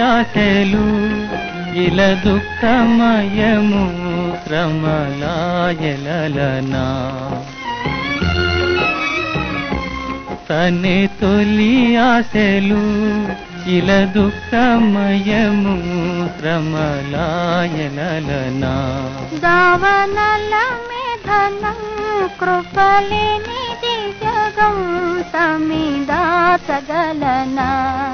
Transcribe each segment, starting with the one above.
ఆశలు ఇల దుఃఖమయము శ్రమలాయలనా తనే తొలి ఆశలు ఇల దుఃఖమయము శ్రమలాయలనా దావనల మేధనం కృపలేనిది జగం తమిదా సగలనా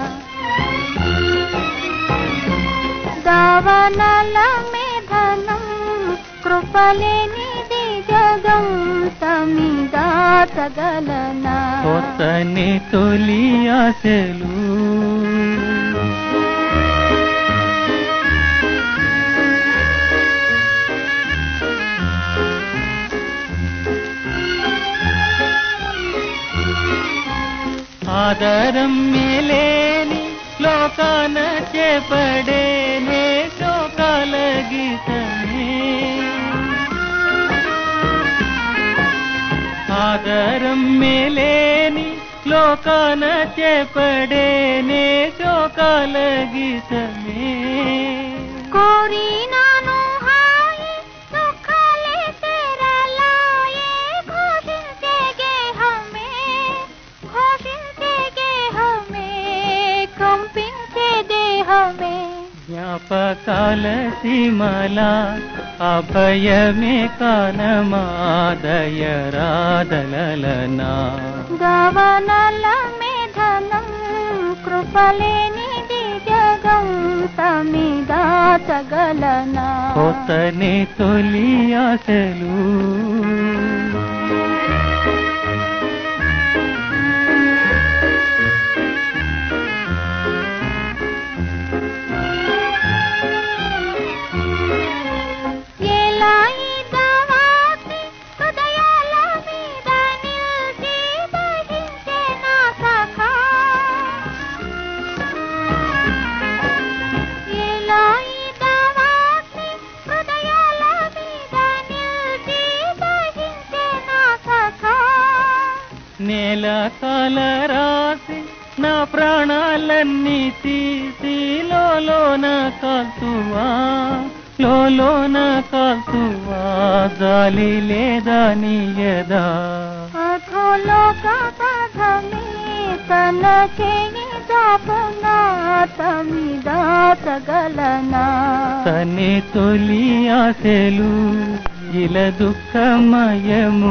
దావనల మేధనం కృపలేనిది జగం తమిదా సగలనా తనే తొలి ఆశలు ఆదరం మేలేని లోకాన చేపడేనే శోకాల గీతమే ఆదరం మేలేని లోకాన చేపడేనే శోకాల గీతమే కోరినాను హాయి సుఖాలే తెరలాయే ఘోషించేగే హమే ఘోషించేగే హమే కంపించే దేహమే జ్ఞాపకాల సీమల అభయమే కానమాదయరాదలనా గవనల మేధనం కృపలేనిది జగం తమిదా సగలనా కొత్తనే తొలి ఆశలు ఎలా ఇదవాసి హృదయాల మీద నిలిచి దహించే నా సఖా ఎలా ఇదవాసి హృదయాల మీద నిలిచి దహించే నా సఖా నేల కాల రాసి నా ప్రాణాలన్నీ తీసి లోన కాల్తువా లోన కాల్తువా జాలి లేదా నీయదా అధోలోక పదమే తన చేయి దాపునా తమిదా సగలనా తనే తొలి ఆశలు ఇల దుఃఖమయము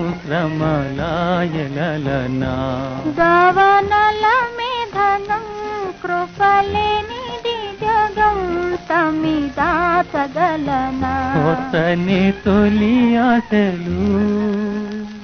శ్రమలాయలనా దావనల మేధనం కృపలేనిది జగం తమిదా సగలనా కొత్తనే తొలి ఆశలు